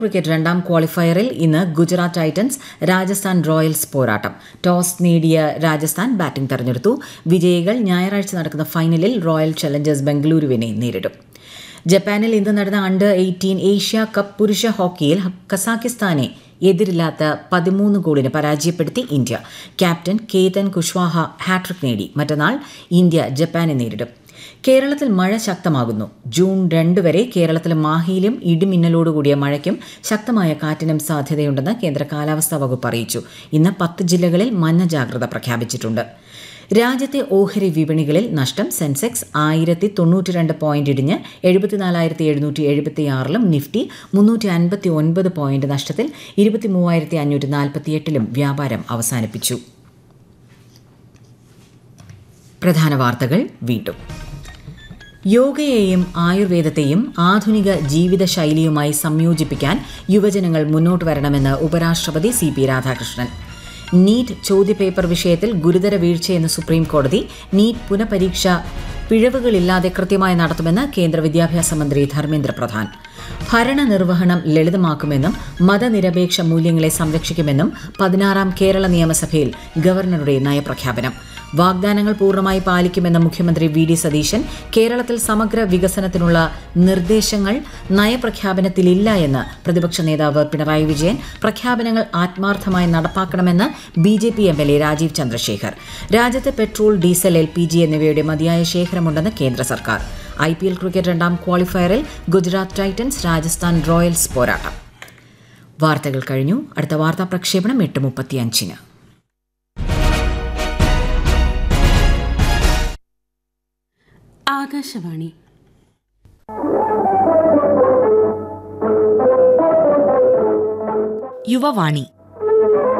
cricket രണ്ടാം ക്വാളിഫയറിൽ ഇന്ന് ഗുജറാത്ത് ടൈറ്റൻസ് രാജസ്ഥാൻ റോയൽസ് പോരാട്ടം ടോസ് നേടിയ രാജസ്ഥാൻ ബാറ്റിംഗ് തെരഞ്ഞെടുത്തു വിജയികൾ ഞായറാഴ്ച നടക്കുന്ന ഫൈനലിൽ റോയൽ ചലഞ്ചേഴ്സ് ബംഗളൂരുവിനെ നേരിടും ജപ്പാനിൽ ഇന്ന് നടന്ന അണ്ടർ എയ്റ്റീൻ ഏഷ്യ കപ്പ് പുരുഷ ഹോക്കിയിൽ കസാക്കിസ്ഥാനെ എതിരില്ലാത്ത പതിമൂന്ന് ഗോളിന് പരാജയപ്പെടുത്തി India captain Ketan Kushwaha hattrick നേടി മറ്റന്നാൾ ഇന്ത്യ ജപ്പാനെ നേരിടും കേരളത്തിൽ മഴ ശക്തമാകുന്നു ജൂൺ രണ്ട് വരെ കേരളത്തിൽ മാഹിയിലും ഇടിമിന്നലോടുകൂടിയ മഴയ്ക്കും ശക്തമായ കാറ്റിനും സാധ്യതയുണ്ടെന്ന് കേന്ദ്ര കാലാവസ്ഥാ വകുപ്പ് അറിയിച്ചു ഇന്ന് പത്ത് ജില്ലകളിൽ മഞ്ഞ ജാഗ്രത പ്രഖ്യാപിച്ചിട്ടുണ്ട് രാജ്യത്തെ ഓഹരി വിപണികളിൽ നഷ്ടം സെൻസെക്സ് ആയിരത്തി തൊണ്ണൂറ്റി രണ്ട് പോയിന്റ് ഇടിഞ്ഞ് എഴുപത്തിനാലായിരത്തി എഴുന്നൂറ്റി എഴുപത്തി ആറിലും നിഫ്റ്റി മുന്നൂറ്റി അൻപത്തി ഒൻപത് പോയിന്റ് നഷ്ടത്തിൽ ഇരുപത്തി മൂവായിരത്തി അഞ്ഞൂറ്റി നാൽപ്പത്തിയെട്ടിലും വ്യാപാരം അവസാനിപ്പിച്ചു പ്രധാന വാർത്തകൾ വീണ്ടും യോഗയെയും ആയുർവേദത്തെയും ആധുനിക ജീവിതശൈലിയുമായി സംയോജിപ്പിക്കാൻ യുവജനങ്ങൾ മുന്നോട്ട് വരണമെന്ന് ഉപരാഷ്ട്രപതി സി പി രാധാകൃഷ്ണൻ നീറ്റ് ചോദ്യപേപ്പർ വിഷയത്തിൽ ഗുരുതര വീഴ്ചയെന്ന് സുപ്രീം കോടതി നീറ്റ് പുനഃപരീക്ഷ പിഴവുകളില്ലാതെ കൃത്യമായി നടത്തുമെന്ന് കേന്ദ്ര വിദ്യാഭ്യാസ മന്ത്രി ധർമ്മേന്ദ്ര പ്രധാൻ ഭരണനിർവഹണം ലളിതമാക്കുമെന്നും മതനിരപേക്ഷ മൂല്യങ്ങളെ സംരക്ഷിക്കുമെന്നും പതിനാറാം കേരള നിയമസഭയിൽ ഗവർണറുടെ നയപ്രഖ്യാപനം വാഗ്ദാനങ്ങൾ പൂർണ്ണമായി പാലിക്കുമെന്ന മുഖ്യമന്ത്രി വി ഡി സതീശൻ കേരളത്തിൽ സമഗ്ര വികസനത്തിനുള്ള നിർദ്ദേശങ്ങൾ നയപ്രഖ്യാപനത്തിലില്ല എന്ന് പ്രതിപക്ഷ നേതാവ് പിണറായി വിജയൻ പ്രഖ്യാപനങ്ങൾ ആത്മാർത്ഥമായി നടപ്പാക്കണമെന്ന് B J P M L A Rajeev Chandrasekhar രാജ്യത്ത് petrol diesel L P G എന്നിവയുടെ മതിയായ ശേഖരമുണ്ടെന്ന് കേന്ദ്ര സർക്കാർ ഐ പി എൽ ക്രിക്കറ്റ് രണ്ടാം ക്വാളിഫയറിൽ ഗുജറാത്ത് ടൈറ്റൻസ് രാജസ്ഥാൻ റോയൽസ് പോരാട്ടം വാർത്തകൾ കഴിഞ്ഞു അടുത്ത വാർത്താ പ്രക്ഷേപണം എട്ട് മുപ്പത്തിയഞ്ചിന് ആകാശവാണി യുവവാണി